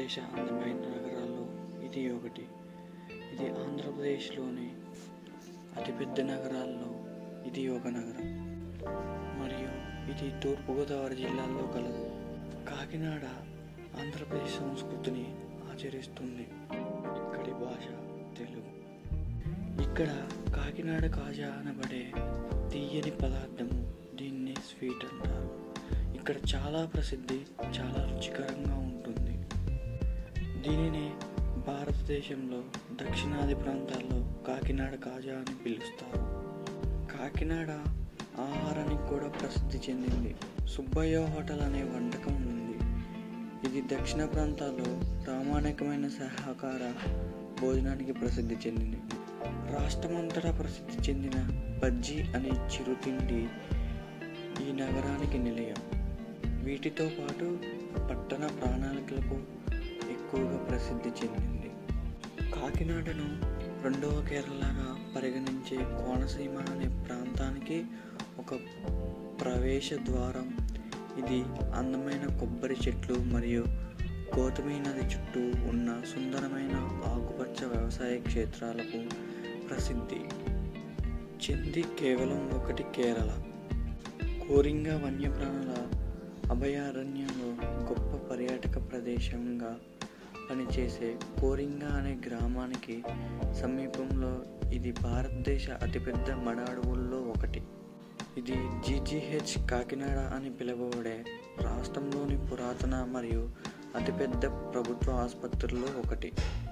భారతదేశ అందమైన నగరాల్లో ఇది ఒకటి ఇది ఆంధ్రప్రదేశ్లోని అతిపెద్ద నగరాల్లో ఇది ఒక నగరం మరియు ఇది తూర్పుగోదావరి జిల్లాలో కలదు కాకినాడ ఆంధ్రప్రదేశ్ సంస్కృతిని ఆచరిస్తుంది ఇక్కడి భాష తెలుగు ఇక్కడ కాకినాడ కాజా అనబడే తీయని పదార్థము దీన్ని స్వీట్ అంటారు ఇక్కడ చాలా ప్రసిద్ధి చాలా రుచికరంగా ఉంటుంది దీనిని భారతదేశంలో దక్షిణాది ప్రాంతాల్లో కాకినాడ కాజా అని పిలుస్తారు కాకినాడ ఆహారానికి కూడా ప్రసిద్ధి చెందింది సుబ్బయ్య హోటల్ అనే వంటకం ఉంది ఇది దక్షిణ ప్రాంతాల్లో ప్రామాణికమైన సహకార భోజనానికి ప్రసిద్ధి చెందింది రాష్ట్రమంతటా ప్రసిద్ధి చెందిన బజ్జీ అనే చిరుతిండి ఈ నగరానికి నిలయం వీటితో పాటు పట్టణ ప్రణాళికలకు ఎక్కువగా ప్రసిద్ధి చెందింది కాకినాడను రెండవ కేరళగా పరిగణించే కోనసీమ అనే ప్రాంతానికి ఒక ప్రవేశ ద్వారం ఇది అందమైన కొబ్బరి చెట్లు మరియు గౌతమి నది చుట్టూ ఉన్న సుందరమైన ఆకుపచ్చ వ్యవసాయ క్షేత్రాలకు ప్రసిద్ధి చెంది కేవలం ఒకటి కేరళ కోరింగ వన్యప్రాణుల అభయారణ్యంలో గొప్ప పర్యాటక ప్రదేశంగా పనిచేసే కోరింగ అనే గ్రామానికి సమీపంలో ఇది భారతదేశ అతిపెద్ద మడ అడవుల్లో ఒకటి ఇది జీజీహెచ్ కాకినాడ అని పిలువబడే రాష్ట్రంలోని పురాతన మరియు అతిపెద్ద ప్రభుత్వ ఆసుపత్రుల్లో ఒకటి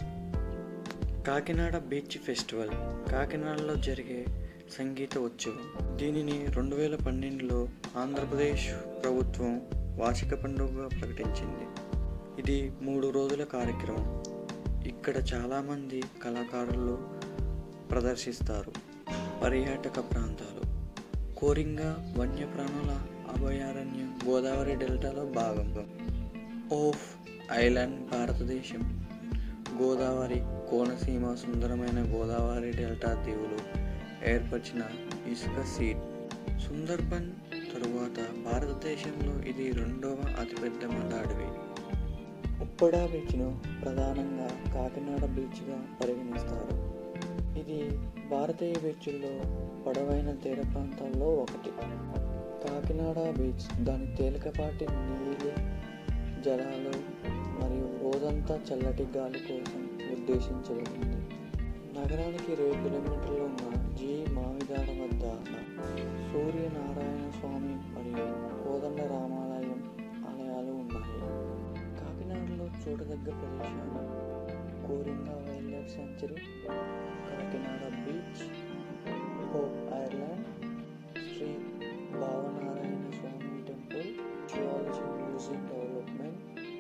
కాకినాడ బీచ్ ఫెస్టివల్ కాకినాడలో జరిగే సంగీత ఉత్సవం దీనిని రెండు వేల పన్నెండులో ఆంధ్రప్రదేశ్ ప్రభుత్వం వార్షిక పండుగగా ప్రకటించింది ఇది మూడు రోజుల కార్యక్రమం ఇక్కడ చాలామంది కళాకారులు ప్రదర్శిస్తారు పర్యాటక ప్రాంతాలు కోరింగ వన్యప్రాణుల అభయారణ్యం గోదావరి డెల్టాలో భాగం ఓఫ్ ఐలాండ్ భారతదేశం గోదావరి కోనసీమ సుందరమైన గోదావరి డెల్టా దీవులు ఏర్పరిచిన ఇసుక సీట్ సుందర్బన్ తరువాత భారతదేశంలో ఇది రెండవ అతిపెద్ద మడ అడవి ఉప్పడా బీచ్ను ప్రధానంగా కాకినాడ బీచ్గా పరిగణిస్తారు ఇది భారతీయ బీచ్ల్లో పొడవైన తీర ప్రాంతాల్లో ఒకటి కాకినాడ బీచ్ దాని తేలికపాటి నీలి జలాలు మరియు రోజంతా చల్లటి గాలి కోసం ఉద్దేశించబడింది నగరానికి ఇరవై కిలోమీటర్లు ఉన్న జి మామిదాడ వద్ద సూర్యనారాయణ స్వామి మరియు కోదండ రామాలయం ఆలయాలు ఉన్నాయి కాకినాడలో చూడదగ్గ ప్రదేశాలు Coringa wildlife sanctuary Kakinada beach Hope Island Sri Bhavanarayana Swamy temple geology museum development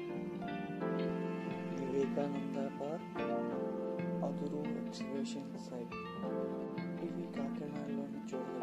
Vivekananda park Aduru exhibition site ఇవి కాకినాడలోని చూడదగ్గ